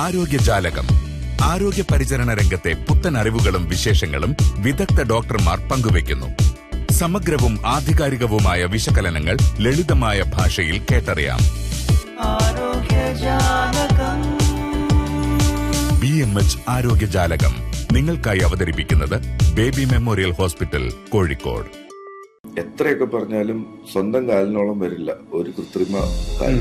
ആരോഗ്യജാലകം ആരോഗ്യ പരിചരണ രംഗത്തെ പുത്തൻ അറിവുകളും വിശേഷങ്ങളും വിദഗ്ധ ഡോക്ടർമാർ പങ്കുവയ്ക്കുന്നു സമഗ്രവും ആധികാരികവുമായ വിശകലനങ്ങൾ ലളിതമായ ഭാഷയിൽ കേട്ടറിയാം ബി എം എച്ച് ആരോഗ്യജാലകം നിങ്ങൾക്കായി അവതരിപ്പിക്കുന്നത് ബേബി മെമ്മോറിയൽ ഹോസ്പിറ്റൽ കോഴിക്കോട് എത്രയൊക്കെ പറഞ്ഞാലും സ്വന്തം കാലിനോളം വരില്ല ഒരു കൃത്രിമ കാൽ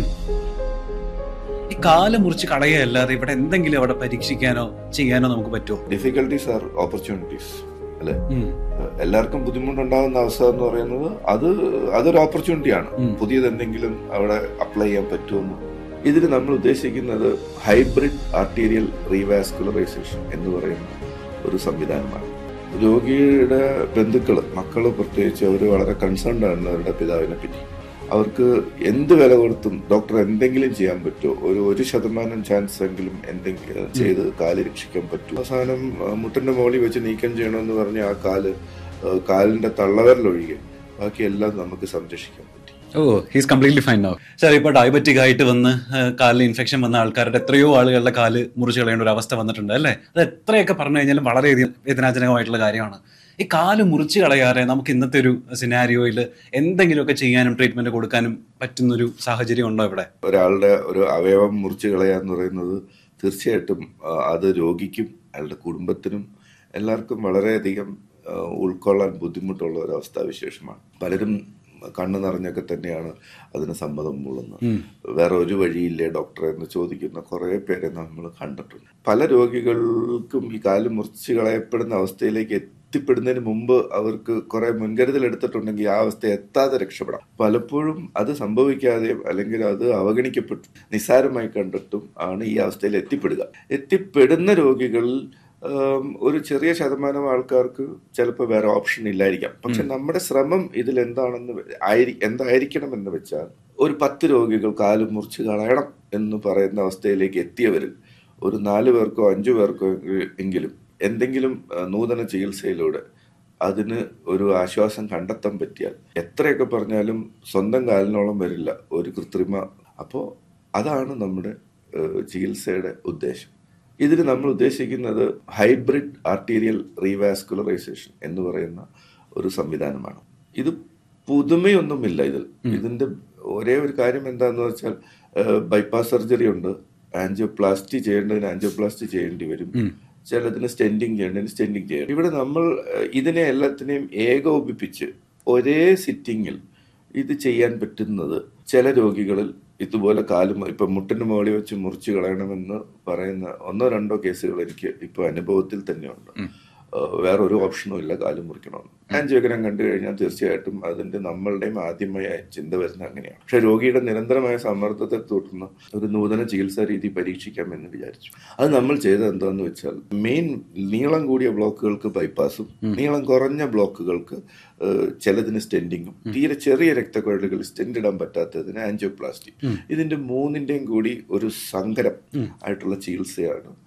ഈ കാല് മുറിച്ച് കളയല്ലാതെ ഇവിടെ എന്തെങ്കിലും അവിടെ പരീക്ഷിക്കാനോ ചെയ്യാനോ നമുക്ക് പറ്റുമോ ഡിഫിക്കൽട്ടീസ് ആർ ഓപ്പർച്യൂണിറ്റീസ് അല്ലെ എല്ലാവർക്കും ബുദ്ധിമുട്ടുണ്ടാകുന്ന അവസ്ഥ എന്ന് പറയുന്നത് അത് അതൊരു ഓപ്പർച്യൂണിറ്റിയാണ് ഉം. പുതിയത് എന്തെങ്കിലും അവിടെ അപ്ലൈ ചെയ്യാൻ പറ്റുമെന്ന് ഇതിൽ നമ്മൾ ഉദ്ദേശിക്കുന്നത് ഹൈബ്രിഡ് ആർട്ടീരിയൽ റീവാസ്കുലറൈസേഷൻ എന്ന് പറയുന്ന ഒരു സംവിധാനമാണ് രോഗിയുടെ ബന്ധുക്കള് മക്കള് പ്രത്യേകിച്ച് അവർ വളരെ കൺസേൺഡ് ആണ് അവരുടെ പിതാവിനെ പറ്റി അവർക്ക് എന്ത് വില കൊടുത്തും ഡോക്ടർ എന്തെങ്കിലും ചെയ്യാൻ പറ്റുമോ ഒരു ഒരു ശതമാനം ചാൻസ് എങ്കിലും എന്തെങ്കിലും ചെയ്ത് കാല് രക്ഷിക്കാൻ പറ്റും അവസാനം ആ, മുട്ടിന്റെ മുകളിൽ വെച്ച് നീക്കം ചെയ്യണമെന്ന് പറഞ്ഞ ആ കാല് ആ, കാലിന്റെ തള്ളവരലൊഴികെ ബാക്കിയെല്ലാം നമുക്ക് സംരക്ഷിക്കാൻ പറ്റി oh he's completely fine no sir ഇപ്പൊ ഡയബറ്റിക് ആയിട്ട് വന്ന് ആ, കാലിൽ ഇൻഫെക്ഷൻ വന്ന ആൾക്കാരുടെ എത്രയോ ആളുകളുടെ കാല് മുറിച്ച് കളയേണ്ട ഒരു അവസ്ഥ വന്നിട്ടുണ്ട് അല്ലേ അത് എത്രയൊക്കെ പറഞ്ഞു കഴിഞ്ഞാലും വളരെയധികം വേദനാജനകമായിട്ടുള്ള കാര്യമാണ് ഈ കാല് മുറിച്ച് കളയാതെ നമുക്ക് ഇന്നത്തെ ഒരു സിനാരിയോയിൽ എന്തെങ്കിലുമൊക്കെ ചെയ്യാനും ട്രീറ്റ്മെന്റ് കൊടുക്കാനും പറ്റുന്നൊരു സാഹചര്യം ഉണ്ടോ ഇവിടെ ഒരാളുടെ ഒരു അവയവം മുറിച്ച് കളയുക എന്ന് പറയുന്നത് തീർച്ചയായിട്ടും ആ, അത് രോഗിക്കും അയാളുടെ കുടുംബത്തിനും എല്ലാവർക്കും വളരെയധികം ആ, ഉൾക്കൊള്ളാൻ ബുദ്ധിമുട്ടുള്ള ഒരു അവസ്ഥാവിശേഷമാണ് പലരും കണ്ണു നിറഞ്ഞൊക്കെ തന്നെയാണ് അതിന് സമ്മതം മൂളുന്നത് വേറെ ഒരു വഴിയില്ലേ ഡോക്ടറെ എന്ന് ചോദിക്കുന്ന കുറേ പേരെ നമ്മൾ കണ്ടിട്ടുണ്ട് പല രോഗികൾക്കും ഈ കാല് മുറിച്ച് കളയപ്പെടുന്ന അവസ്ഥയിലേക്ക് എത്തിപ്പെടുന്നതിന് മുമ്പ് അവർക്ക് കുറെ മുൻകരുതൽ എടുത്തിട്ടുണ്ടെങ്കിൽ ആ അവസ്ഥ എത്താതെ രക്ഷപ്പെടാം പലപ്പോഴും അത് സംഭവിക്കാതെയും അല്ലെങ്കിൽ അത് അവഗണിക്കപ്പെട്ടു നിസ്സാരമായി കണ്ടിട്ടും ആണ് ഈ അവസ്ഥയിൽ എത്തിപ്പെടുക എത്തിപ്പെടുന്ന രോഗികളിൽ ഉം, ഒരു ചെറിയ ശതമാനം ആൾക്കാർക്ക് ചിലപ്പോൾ വേറെ ഓപ്ഷൻ ഇല്ലായിരിക്കാം പക്ഷെ നമ്മുടെ ശ്രമം ഇതിൽ എന്താണെന്ന് വെ- ആയിരി- എന്തായിരിക്കണം എന്ന് വെച്ചാൽ ഒരു പത്ത് രോഗികൾ കാല് മുറിച്ച് കളയണം എന്ന് പറയുന്ന അവസ്ഥയിലേക്ക് എത്തിയവരിൽ ഒരു നാല് പേർക്കോ അഞ്ചു പേർക്കോ എ- എങ്കിലും എന്തെങ്കിലും ആ, നൂതന ചികിത്സയിലൂടെ അതിന് ഒരു ആശ്വാസം കണ്ടെത്താൻ പറ്റിയാൽ എത്രയൊക്കെ പറഞ്ഞാലും സ്വന്തം കാലിനോളം വരില്ല ഒരു കൃത്രിമ അപ്പോൾ അതാണ് നമ്മുടെ ഏഹ്, ചികിത്സയുടെ ഉദ്ദേശം ഇതിൽ നമ്മൾ ഉദ്ദേശിക്കുന്നത് ഹൈബ്രിഡ് ആർട്ടീരിയൽ റീവാസ്കുലറൈസേഷൻ എന്ന് പറയുന്ന ഒരു സംവിധാനമാണ് ഇത് പുതുമയൊന്നുമില്ല ഇതിൽ ഇതിന്റെ ഒരേ ഒരു കാര്യം എന്താന്ന് വെച്ചാൽ ബൈപ്പാസ് സർജറി ഉണ്ട് ആൻജിയോപ്ലാസ്റ്റി ചെയ്യേണ്ടതിന് ആൻജിയോപ്ലാസ്റ്റി ചെയ്യേണ്ടി വരും ചിലതിന് സ്റ്റെൻഡിങ് ചെയ്യേണ്ടതിന് സ്റ്റെൻഡിങ് ചെയ്യണം ഇവിടെ നമ്മൾ ഏഹ്, ഇതിനെ എല്ലാത്തിനെയും ഏകോപിപ്പിച്ച് ഒരേ സിറ്റിങ്ങിൽ ഇത് ചെയ്യാൻ പറ്റുന്നത് ചില രോഗികളിൽ ഇതുപോലെ കാലും ഇപ്പൊ മുട്ടിന്റെ മുകളിൽ വെച്ച് മുറിച്ചു കളയണമെന്ന് പറയുന്ന ഒന്നോ രണ്ടോ കേസുകൾ എനിക്ക് ഇപ്പൊ അനുഭവത്തിൽ തന്നെയുണ്ട് ഏഹ് വേറെ ഒരു ഓപ്ഷനും ഇല്ല കാല് മുറിക്കണം ആൻജിയോഗ്രാം കണ്ടു കഴിഞ്ഞാൽ തീർച്ചയായിട്ടും അതിന്റെ നമ്മളുടെയും ആദ്യമായ ചിന്ത വരുന്നത് അങ്ങനെയാണ് പക്ഷെ രോഗിയുടെ നിരന്തരമായ സമ്മർദ്ദത്തെ തുടർന്ന് ഒരു നൂതന ചികിത്സാ രീതി പരീക്ഷിക്കാമെന്ന് വിചാരിച്ചു അത് നമ്മൾ ചെയ്തത് എന്താന്ന് വെച്ചാൽ മെയിൻ നീളം കൂടിയ ബ്ലോക്കുകൾക്ക് ബൈപ്പാസും നീളം കുറഞ്ഞ ബ്ലോക്കുകൾക്ക് ഏഹ് ചിലതിന് സ്റ്റെൻഡിങ്ങും തീരെ ചെറിയ രക്തക്കുഴലുകൾ സ്റ്റെൻഡ് ഇടാൻ പറ്റാത്തതിന് ആൻജിയോപ്ലാസ്റ്റി ഇതിന്റെ മൂന്നിന്റെയും കൂടി ഒരു സങ്കരം ആയിട്ടുള്ള ചികിത്സയാണ്